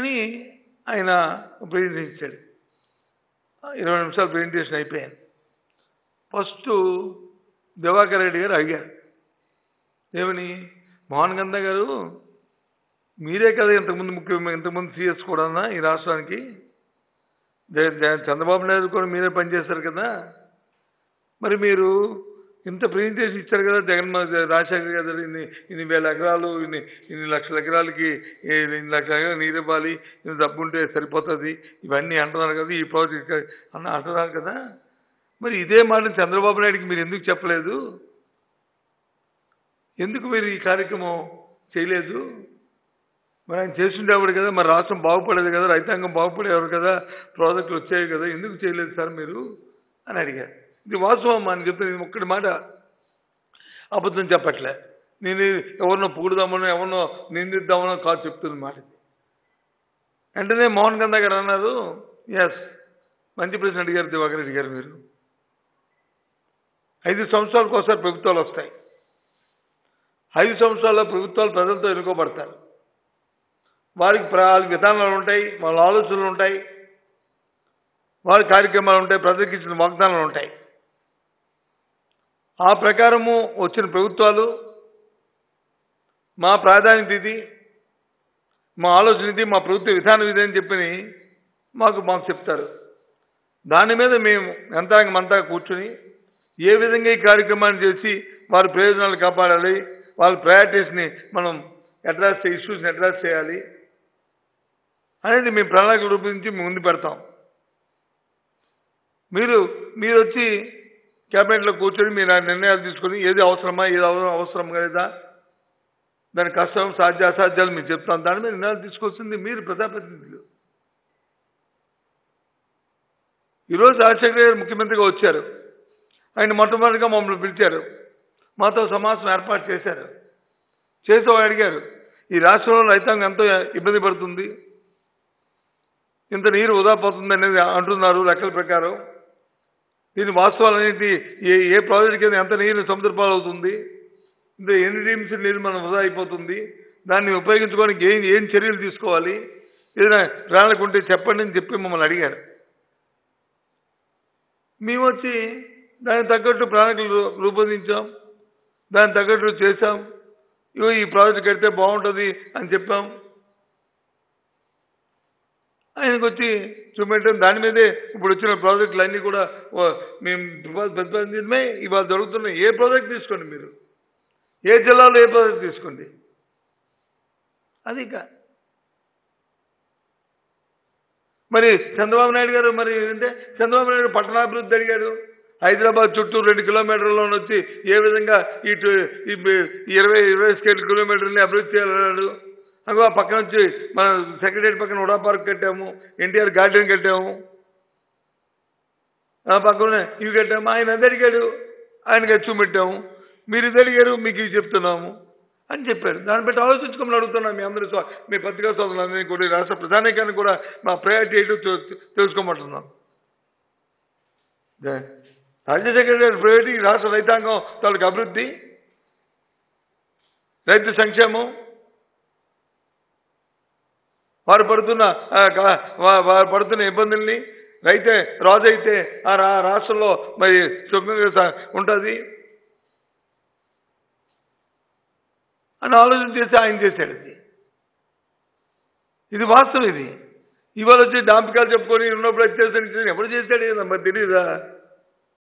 అని ఆయన ప్రజెంటేషన్ ఇచ్చాడు ఇరవై నిమిషాలు ప్రజెంటేషన్ అయిపోయాను ఫస్ట్ దివాకర్ రెడ్డి గారు అడిగారు ఏమని మోహన్ గంధ గారు మీరే కదా ఇంతకుముందు ముఖ్య ఇంతకుముందు సీఎస్ కూడా ఈ రాష్ట్రానికి జగ- జగ- చంద్రబాబు నాయుడు కూడా మీరే పనిచేశారు కదా మరి మీరు ఇంత ప్రెజెంటేషన్ ఇచ్చారు కదా జగన్మోహన్ రాజశేఖర్ గారు ఇన్ని ఇన్ని వేల ఎకరాలు ఇన్ని ఇన్ని లక్షల ఎకరాలకి ఈ ఇన్ని లక్షల ఎకరాలు నీరు ఇవ్వాలి ఇంత డబ్బు ఉంటే సరిపోతుంది ఇవన్నీ అంటున్నారు కదా ఈ ప్రాజెక్ట్ అన్న అంటున్నారు కదా మరి ఇదే మాట చంద్రబాబు నాయుడికి మీరు ఎందుకు చెప్పలేదు ఎందుకు మీరు ఈ కార్యక్రమం చేయలేదు మరి ఆయన చేస్తుండేవాడు కదా మరి రాష్ట్రం బాగుపడేది కదా రైతాంగం బాగుపడేవారు కదా ప్రాజెక్టులు వచ్చాయి కదా ఎందుకు చేయలేదు సార్ మీరు అని అడిగారు ఇది వాస్తవం అని చెప్తే నేను ఒక్కటి మాట అబద్ధం చెప్పట్లే నేను ఎవరినో పొగుడుదామనో ఎవరినో నిందిద్దామనో కాదు చెప్తుంది మాట ఇది. వెంటనే మోహన్ గంధ గారు అన్నారు ఎస్ మంచి ప్రశ్న అడిగారు దివాకర్ రెడ్డి గారు మీరు ఐదు సంవత్సరాలకు ఒకసారి ప్రభుత్వాలు వస్తాయి ఐదు సంవత్సరాల్లో ప్రభుత్వాలు ప్రజలతో ఎన్నుకోబడతారు వారికి ప్ర- వాళ్ళ విధానాలు ఉంటాయి వాళ్ళ ఆలోచనలు ఉంటాయి వారి కార్యక్రమాలు ఉంటాయి ప్రజలకు ఇచ్చిన వాగ్దానాలు ఉంటాయి ఆ ప్రకారము వచ్చిన ప్రభుత్వాలు మా ప్రాధాన్యత ఇది మా ఆలోచన ఇది మా ప్రభుత్వ విధానం ఇది అని చెప్పి మాకు మాకు చెప్తారు దాని మీద మేము యంత్రాంగం అంతా కూర్చుని ఏ విధంగా ఈ కార్యక్రమాన్ని చేసి వారి ప్రయోజనాలు కాపాడాలి వాళ్ళ ప్రయారిటీస్ని మనం అడ్రస్ ఇష్యూస్ని అడ్రస్ చేయాలి అనేది మేము ప్రణాళిక రూపొందించి మేము ముందు పెడతాం మీరు మీరు వచ్చి క్యాబినెట్లో కూర్చొని మీరు ఆ నిర్ణయాలు తీసుకొని ఏది అవసరమా ఏది అవ- అవసరం లేదా దాని కష్టం సాధ్య అసాధ్యాలు మీరు చెప్తాం దాని మీద నిర్ణయాలు తీసుకొస్తుంది మీరు ప్రజాప్రతినిధులు ఈరోజు రాజశేఖర గారు ముఖ్యమంత్రిగా వచ్చారు ఆయన మొట్టమొదటిగా మమ్మల్ని పిలిచారు మాతో సమావేశం ఏర్పాటు చేశారు చేసి వాళ్ళు అడిగారు ఈ రాష్ట్రంలో రైతాంగం ఎంతో ఇబ్బంది పడుతుంది ఇంత నీరు వృధా పోతుంది అనేది అంటున్నారు లెక్కల ప్రకారం దీని వాస్తవాలనేది ఏ ఏ ప్రాజెక్ట్ కింద ఎంత నీరు సముద్ర పాలవుతుంది ఇంత ఎన్ని టీమ్స్ నీరు మనం వృధా అయిపోతుంది దాన్ని ఉపయోగించుకోవడానికి ఏం ఏం చర్యలు తీసుకోవాలి ఏదైనా ప్రణాళిక ఉంటే చెప్పండి అని చెప్పి మమ్మల్ని అడిగారు మేము వచ్చి దానికి తగ్గట్టు ప్రణాళికలు రూ- రూపొందించాం దానికి తగ్గట్టు చేశాం ఇగో ఈ ప్రాజెక్ట్ కడితే బాగుంటుంది అని చెప్పాం ఆయనకు వచ్చి చూపెట్టాం దాని మీదే ఇప్పుడు వచ్చిన ప్రాజెక్టులు అన్నీ కూడా ఓ, మేము ప్రతిపా- ప్రతిపాదించడమే ఇవాళ జరుగుతున్నాయి ఏ ప్రాజెక్ట్ తీసుకోండి మీరు ఏ జిల్లాలో ఏ ప్రాజెక్ట్ తీసుకోండి అది ఇక మరి చంద్రబాబు నాయుడు గారు మరి ఏంటంటే చంద్రబాబు నాయుడు పట్టణాభివృద్ధి అడిగారు హైదరాబాద్ చుట్టూ రెండు కిలోమీటర్లలో వచ్చి ఏ విధంగా ఇటు ఈ బి- ఇరవై ఇరవై స్కేల్ కిలోమీటర్ని అభివృద్ధి చేయాలన్నాడు అగో ఆ పక్కన వచ్చి మన సెక్రటరీ పక్కన ఉడా పార్క్ కట్టాము ఎన్టీఆర్ గార్డెన్ కట్టాము ఆ పక్కన ఇవి కట్టాము ఆయన అది అడిగాడు ఆయనకి అచ్చు పెట్టాము మీరు ఇది అడిగారు మీకు ఇవి చెప్తున్నాము అని చెప్పారు దాన్ని బట్టి ఆలోచించుకోమని అడుగుతున్నాం మీ అందరూ స్వ- మీ పత్రికా సోదరులందరినీ కూడా ఈ రాష్ట్ర ప్రధానికాన్ని కూడా మా ప్రయారిటీ ఏంటో తెలు- తెలుసుకోమంటున్నాం దే- రాజశేఖర గారి ప్రయారిటీ ఈ రాష్ట్ర రైతాంగం తాలూకు అభివృద్ధి రైతు సంక్షేమం వారు పడుతున్న ఆ, కా- వా- వారు పడుతున్న ఇబ్బందుల్ని రైతే రాజు అయితే ఆ రా- రాష్ట్రంలో మరి సుఖంగా ఉంటుంది అని ఆలోచన చేసి ఆయన చేశాడు ఇది ఇది వాస్తవం ఇది ఇవాళ వచ్చి డాంపికాలు చెప్పుకొని ఉన్నప్పుడు వచ్చేసరికి ఎప్పుడు చేశాడు కదా మరి తెలియదా